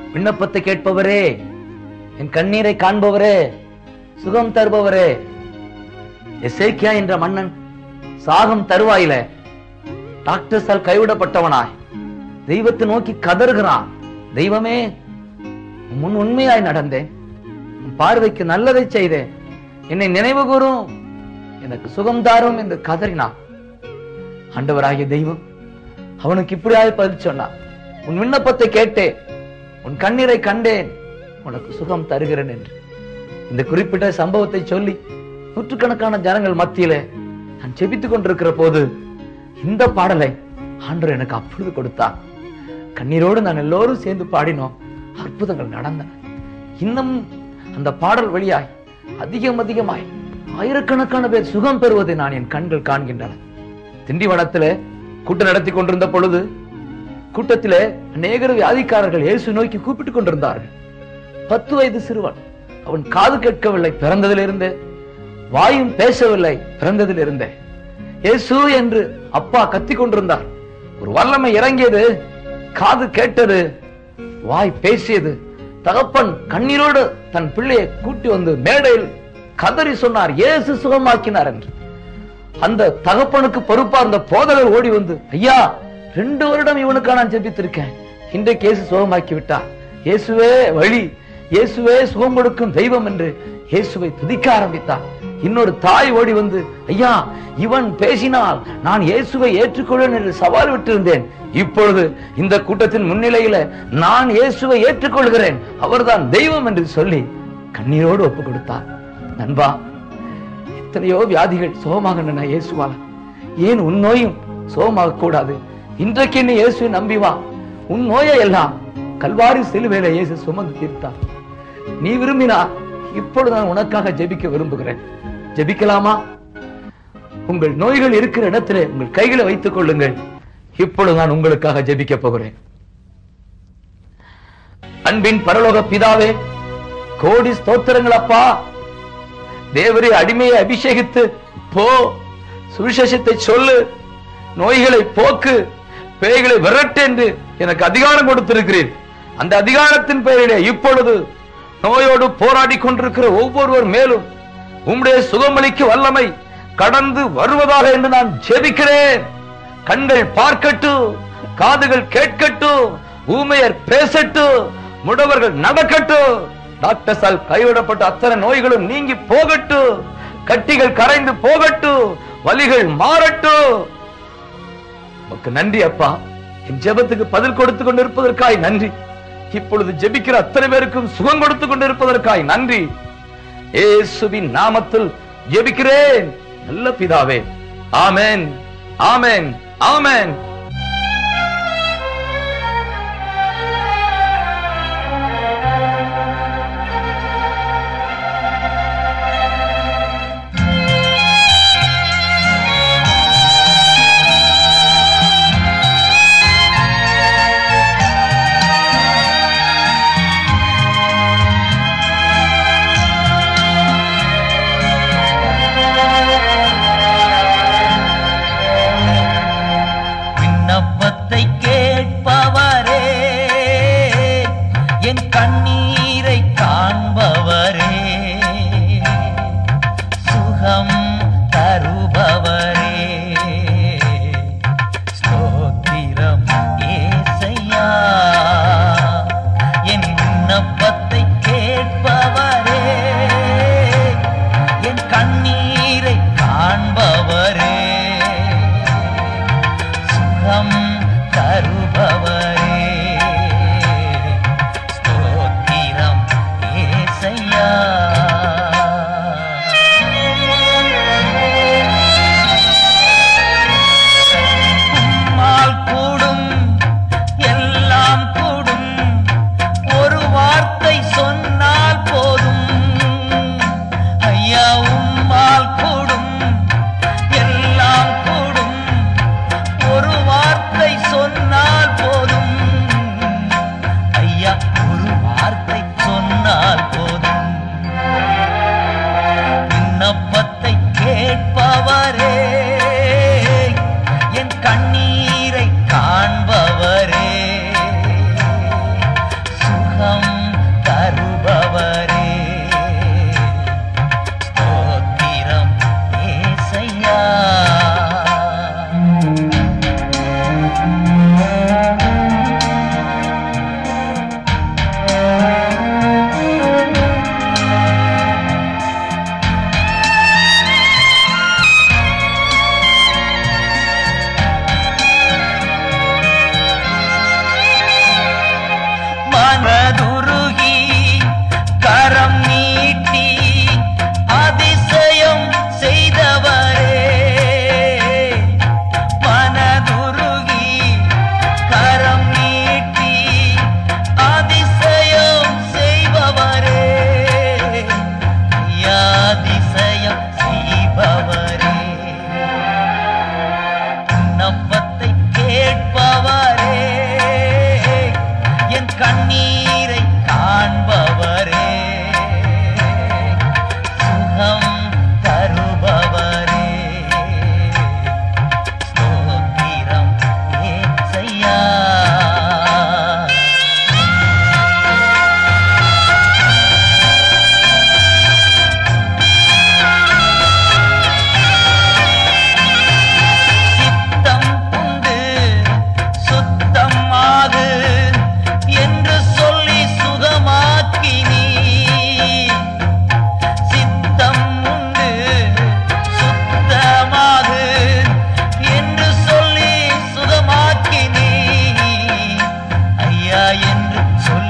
விண்ணப்பத்தை கேட்பவரே என் கண்ணீரை காண்பவரே சுகம் தருபவரே எசேக்கியா என்ற மன்னன் சாகம் தருவாயில டாக்டர்ஸால் கைவிடப்பட்டவனாய் தெய்வத்தை நோக்கி கதறுகிறான் தெய்வமே உம் முன் உண்மையாய் நடந்தேன் உம் பார்வைக்கு நல்லதை செய்தேன் என்னை நினைவு கூறும் எனக்கு சுகம் தாரும் என்று கதறினான் ஆண்டவராகிய தெய்வம் அவனுக்கு இப்படியாய் பதில் சொன்னார் உன் விண்ணப்பத்தை கேட்டேன் உன் கண்ணீரை கண்டேன் உனக்கு சுகம் தருகிறேன் என்று இந்த குறிப்பிட்ட சம்பவத்தை சொல்லி நூற்றுக்கணக்கான ஜனங்கள் மத்தியிலே நான் செபித்துக் கொண்டிருக்கிற போது இந்த பாடலை ஆண்டவர் எனக்கு அப்பொழுது கொடுத்தார் கண்ணீரோடு நான் எல்லோரும் சேர்ந்து பாடினோம் அற்புதங்கள் நடந்தன இன்னும் அந்த பாடல் வழியாய் அதிகம் அதிகமாய் ஆயிரக்கணக்கான பேர் சுகம் பெறுவதை நான் என் கண்கள் காண்கின்றன திண்டிவனத்திலே கூட்டம் நடத்தி கொண்டிருந்த பொழுது கூட்டத்திலே அநேகர் வியாதிக்காரர்கள் இயேசு நோக்கி கூப்பிட்டுக் கொண்டிருந்தார்கள் பத்து வயது சிறுவன் அவன் காது கேட்கவில்லை பிறந்ததிலிருந்தே வாயும் பேசவில்லை பிறந்ததிலிருந்தே இயேசு என்று அப்பா கத்திக் கொண்டிருந்தார் ஒரு வல்லமை இறங்கியது காது கேட்டது வாய் பேசியது தகப்பன் கண்ணீரோடு தன் பிள்ளையை கூட்டி வந்து மேடையில் கதறி சொன்னார் இயேசு சுகமாக்கினார் என்று அந்த தகப்பனுக்கு பொறுப்பா அந்த போதகர் ஓடி வந்து ஐயா ரெண்டு வருடம் இவனுக்கா நான் ஜெபித்திருக்கேன் இன்றைக்கு இயேசு சுகமாக்கி விட்டார் இயேசுவே வழி இயேசுவே சுகம் கொடுக்கும் தெய்வம் என்று இயேசுவை துதிக்க ஆரம்பித்தார் இன்னொரு தாய் ஓடி வந்து ஐயா இவன் பேசினால் நான் இயேசுவை ஏற்றுக்கொள்வேன் என்று சவால் விட்டிருந்தேன் இப்பொழுது இந்த கூட்டத்தின் முன்னிலையில நான் இயேசுவை ஏற்றுக்கொள்கிறேன் அவர்தான் தெய்வம் என்று சொல்லி கண்ணீரோடு ஒப்பு கொடுத்தார் நண்பா எத்தனையோ வியாதிகள் சுகமாகணும் இயேசுவால ஏன் உன் நோயும் சுகமாக கூடாது இன்றைக்கு நீ இயேசுவை நம்பி வா உன் நோயை எல்லாம் கல்வாரி சிலுவையில இயேசு சுமந்து தீர்த்தார் நீ விரும்பினா இப்பொழுது நான் உனக்காக ஜெபிக்க விரும்புகிறேன் ஜெபிக்கலாமா உங்கள் நோய்கள் இருக்கிற இடத்திலே உங்கள் கைகளை வைத்துக் கொள்ளுங்கள் இப்பொழுது நான் உங்களுக்காக ஜெபிக்க போகிறேன் அன்பின் பரலோக பிதாவே கோடி ஸ்தோத்திரங்கள் அப்பா தேவரே அடிமையை அபிஷேகித்து போ சுவிசேஷத்தை சொல்லு நோய்களை போக்கு பேய்களை விரட்டு என்று எனக்கு அதிகாரம் கொடுத்திருக்கிறீர் அந்த அதிகாரத்தின் பெயரிலே இப்பொழுது நோயோடு போராடி கொண்டிருக்கிற ஒவ்வொருவர் மேலும் உம்முடைய சுகமளிக்கு வல்லமை கடந்து வருவதாக என்று நான் ஜெபிக்கிறேன் கண்கள் பார்க்கட்டும் காதுகள் கேட்கட்டும் ஊமையர் பேசட்டும் முடவர்கள் நடக்கட்டும் டாக்டர்ஸால் கைவிடப்பட்ட அத்தனை நோய்களும் நீங்கி போகட்டும் கட்டிகள் கரைந்து போகட்டும் வலிகள் மாறட்டும் உமக்கு நன்றி அப்பா என் ஜெபத்துக்கு பதில் கொடுத்து கொண்டிருப்பதற்காய் நன்றி இப்பொழுது ஜெபிக்கிற அத்தனை பேருக்கும் சுகம் கொடுத்து கொண்டிருப்பதற்காய் நன்றி இயேசுவின் நாமத்தில் ஜெபிக்கிறேன் நல்ல பிதாவே ஆமென் ஆமென் ஆமென் சொல்